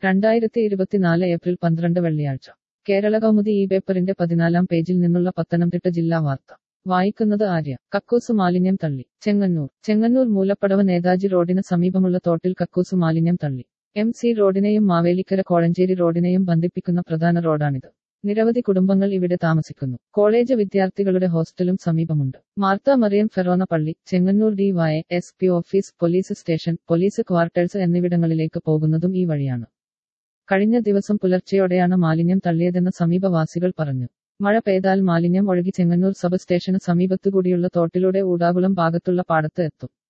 രണ്ടായിരത്തി ഇരുപത്തിനാല് ഏപ്രിൽ പന്ത്രണ്ട് വെള്ളിയാഴ്ച കേരള കൗമുദി ഈ പേപ്പറിന്റെ പതിനാലാം പേജിൽ നിന്നുള്ള പത്തനംതിട്ട ജില്ലാ വാർത്ത വായിക്കുന്നത് ആര്യ കക്കൂസ് മാലിന്യം തള്ളി ചെങ്ങന്നൂർ ചെങ്ങന്നൂർ മൂലപ്പടവ് നേതാജി റോഡിന് സമീപമുള്ള തോട്ടിൽ കക്കൂസ് മാലിന്യം തള്ളി എം സി റോഡിനെയും മാവേലിക്കര കോഴഞ്ചേരി റോഡിനെയും ബന്ധിപ്പിക്കുന്ന പ്രധാന റോഡാണിത് നിരവധി കുടുംബങ്ങൾ ഇവിടെ താമസിക്കുന്നു കോളേജ് വിദ്യാർത്ഥികളുടെ ഹോസ്റ്റലും സമീപമുണ്ട് മാർത്ത മറിയം ഫെറോന പള്ളി Chengannur D Y S P office police station police quarters എന്നിവിടങ്ങളിലേക്ക് പോകുന്നതും ഈ വഴിയാണ് കഴിഞ്ഞ ദിവസം പുലർച്ചെയോടെയാണ് മാലിന്യം തള്ളിയതെന്ന് സമീപവാസികൾ പറഞ്ഞു മഴ പെയ്താൽ മാലിന്യം ഒഴുകി ചെങ്ങന്നൂർ സബ് സ്റ്റേഷന് സമീപത്തുകൂടിയുള്ള തോട്ടിലൂടെ ഊടാകുളം ഭാഗത്തുള്ള പാടത്ത് എത്തും